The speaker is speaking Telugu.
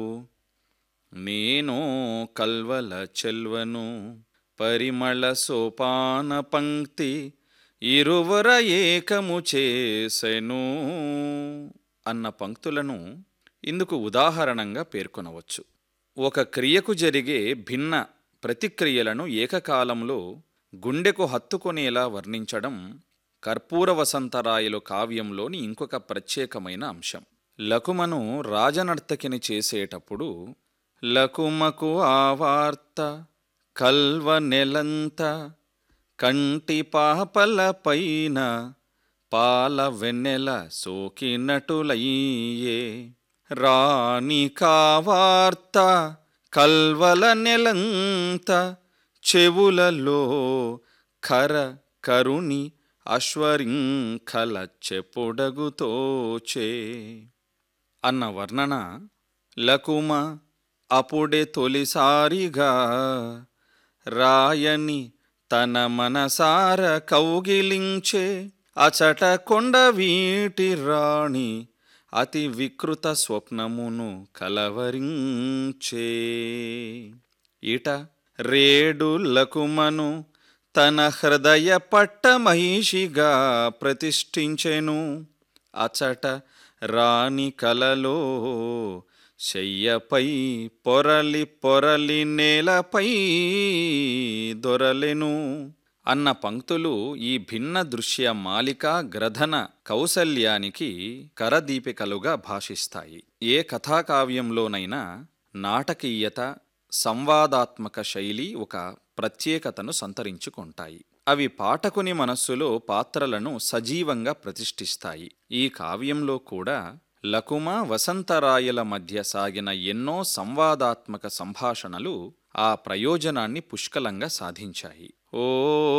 నేను కల్వల చెల్వను పరిమళ సోపాన పంక్తి ఇరువర ఏకము చేసెను అన్న పంక్తులను ఇందుకు ఉదాహరణంగా పేర్కొనవచ్చు ఒక క్రియకు జరిగే భిన్న ప్రతిక్రియలను ఏకకాలంలో గుండెకు హత్తుకొనేలా వర్ణించడం కర్పూర వసంతరాయలు కావ్యంలోని ఇంకొక ప్రత్యేకమైన అంశం లకుమను రాజనర్తకిని చేసేటప్పుడు లకుమకు ఆవార్త కల్వ నెలంత కంటి పాపల పైన పాల వెన్నెల సోకినటులయ్యే రాణి కావార్త కల్వల నెలంత చెవులలో ఖర కరుణి అశ్వరింఖల చెప్పుడగుతోచే అన్న వర్ణన లకుమ అప్పుడే తొలిసారిగా రాయని తన మనసార కౌగిలించే అచట కొండ వీటి రాణి అతి వికృత స్వప్నమును కలవరించే ఇట రేడు లకుమను తన హృదయ పట్టమహిషిగా ప్రతిష్ఠించెను అచట రాణి కలలో శయ్యపై పొరలి పొరలి నేలపై దొరలెను అన్న పంక్తులు ఈ భిన్న దృశ్య మాలిక గ్రథన కౌసల్యానికి కరదీపికలుగా భాషిస్తాయి ఏ కథాకావ్యంలోనైనా నాటకీయత సంవాదాత్మక శైలి ఒక ప్రత్యేకతను సంతరించుకుంటాయి అవి పాఠకుని మనస్సులో పాత్రలను సజీవంగా ప్రతిష్ఠిస్తాయి ఈ కావ్యంలో కూడా లకుమ వసంతరాయల మధ్య సాగిన ఎన్నో సంవాదాత్మక సంభాషణలు ఆ ప్రయోజనాన్ని పుష్కలంగా సాధించాయి ఓ